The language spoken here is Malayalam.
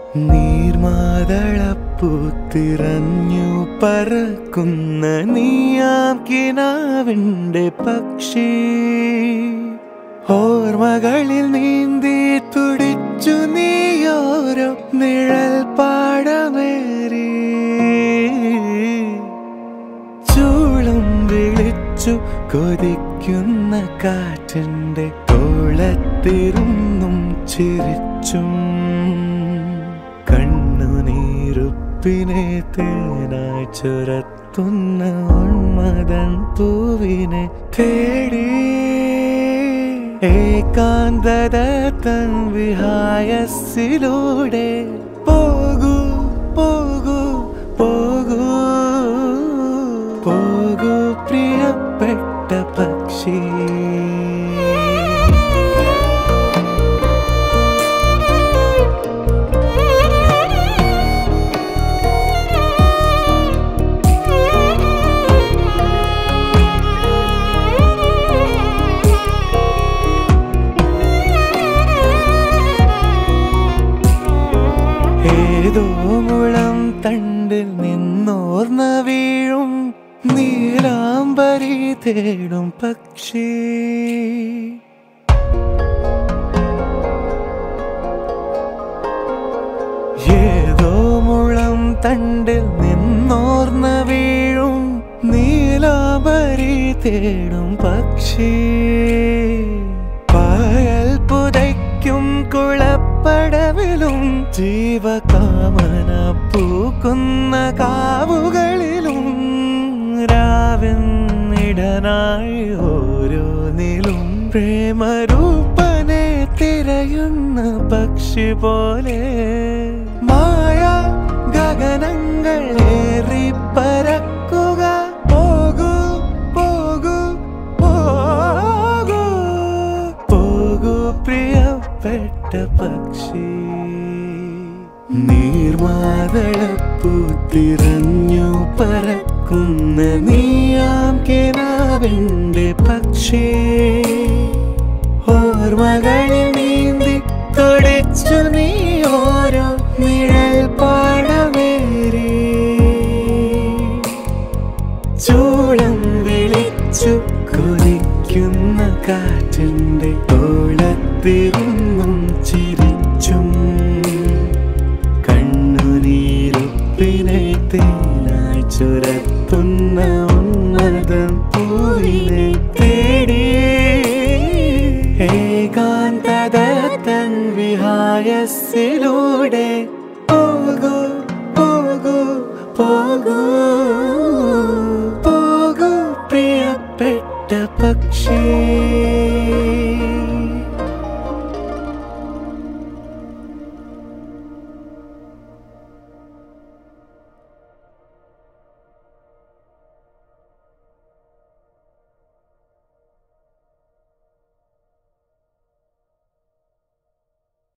നീർമാതളപ്പൂത്തിറഞ്ഞു പറക്കുന്ന നീയാം കിനാവിൻ്റെ പക്ഷി ഓർമ്മകളിൽ നീന്തി തുടിച്ചു നീയോരോ നിഴൽ പാടമേറി ചൂളം വിളിച്ചു കൊതിക്കുന്ന കാറ്റിന്റെ കോളത്തിരുന്നും ചിരിച്ചും കണ്ണുനീരുപ്പിനെ തേനായി ചുരത്തുന്ന ഉന്മതൻ പൂവിനെ തേടി ഏകാന്തത തൻ വിഹായസിലൂടെ പോകൂ പോകൂ പോകൂ പോകൂ പ്രിയപ്പെട്ട പക്ഷി ഏതോ മുളം തണ്ടിൽ നിന്നോർന്ന വീഴും നീലാംബരി തേടും പക്ഷി ഏതോ മുളം തണ്ടിൽ നിന്നോർന്ന വീഴും നീലാംബരി തേടും പക്ഷി പായൽ പുതയ്ക്കും കുളപ്പടവിലും ജീവകാമന പൂക്കുന്ന കാവുകളിലും രാവിൻ ഇടനായി ഓരോന്നിലും പ്രേമരൂപനെ തിരയുന്ന പക്ഷി പോലെ മായ ഗഗനങ്ങളേറി പരക്കുക പോകൂ പോകൂ പോകൂ പോകൂ പ്രിയപ്പെട്ട പക്ഷി നീർമാതളപ്പൂത്തിറഞ്ഞു പറക്കുന്ന നീയാം കിനാവിൻ്റെ പക്ഷി ഓർമ്മകളിൽ നീന്തി തുടിച്ചു നീ ഓരോ നിഴൽ പാടമേറി ചൂളം വിളിച്ചു കൊതിക്കുന്ന കാറ്റിന്റെ കോളത്തിരുന്നും ചിരിച്ചും കണ്ണുനീരുപ്പിനെ തേനായി ചുരത്തുന്ന ഉന്മതം പൂവിനെ തേടി ഏകാന്തത തൻ വിഹായസിലൂടെ